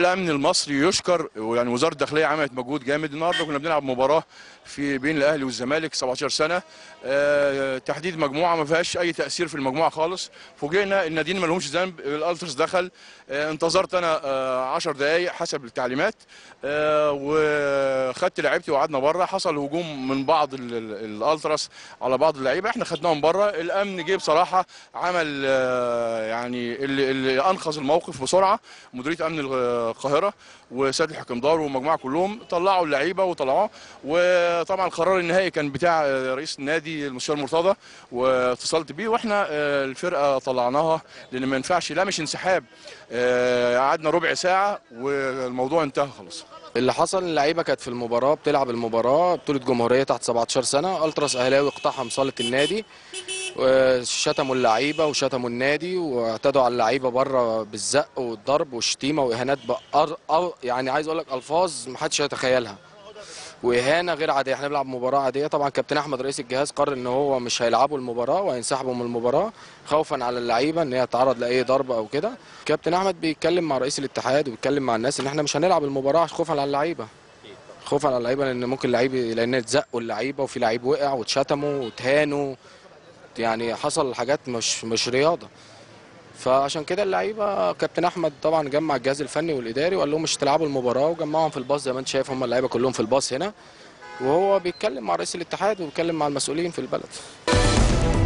الامن المصري يشكر ويعني وزاره الداخليه عملت مجهود جامد النهارده كنا بنلعب مباراه في بين الاهلي والزمالك 17 سنه آه، تحديد مجموعه ما فيهاش اي تاثير في المجموعه خالص فوجئنا الناديين ما لهمش ذنب الالترس دخل آه، انتظرت انا 10 دقائق حسب التعليمات آه، وخدت لعيبتي وقعدنا بره حصل هجوم من بعض ال- ال- الالتراس على بعض اللعيبه احنا خدناهم بره الامن جه بصراحه عمل آه، يعني اللي, اللي انقذ الموقف بسرعه مديريه امن القاهره وسيد الحكمدار والمجموعه كلهم طلعوا اللعيبه وطلعوه وطبعا القرار النهائي كان بتاع آه، رئيس النادي المستشار مرتضى واتصلت بيه واحنا آه، الفرقه طلعناها لان ما ينفعش لا مش انسحاب آه، قعدنا ربع ساعه والموضوع انتهى خلاص اللي حصل اللعيبه كانت في المباراه بتلعب المباراه بطوله جمهوريه تحت 17 سنه التراس اهلاوي اقتحم صاله النادي وشتموا اللعيبه وشتموا النادي واعتدوا على اللعيبه بره بالزق والضرب والشتيمه واهانات بأر... أو يعني عايز اقول لك الفاظ ما حدش يتخيلها واهانه غير عاديه احنا بنلعب مباراه عاديه طبعا كابتن احمد رئيس الجهاز قرر ان هو مش هيلعبوا المباراه وهينسحبوا من المباراه خوفا على اللعيبه ان هي تتعرض لاي ضرب او كده كابتن احمد بيتكلم مع رئيس الاتحاد وبيتكلم مع الناس ان احنا مش هنلعب المباراه خوفا على اللعيبه خوفا على اللعيبه لان ممكن لعيب لان اتزقوا اللعيبه وفي لعيب وقع واتشتموا واتهانوا يعني حصل حاجات مش مش رياضه فعشان كده اللعيبه كابتن احمد طبعا جمع الجهاز الفني والاداري وقال لهم مش تلعبوا المباراه وجمعهم في الباص زي ما انت شايف هم اللعيبه كلهم في الباص هنا وهو بيتكلم مع رئيس الاتحاد وبيتكلم مع المسؤولين في البلد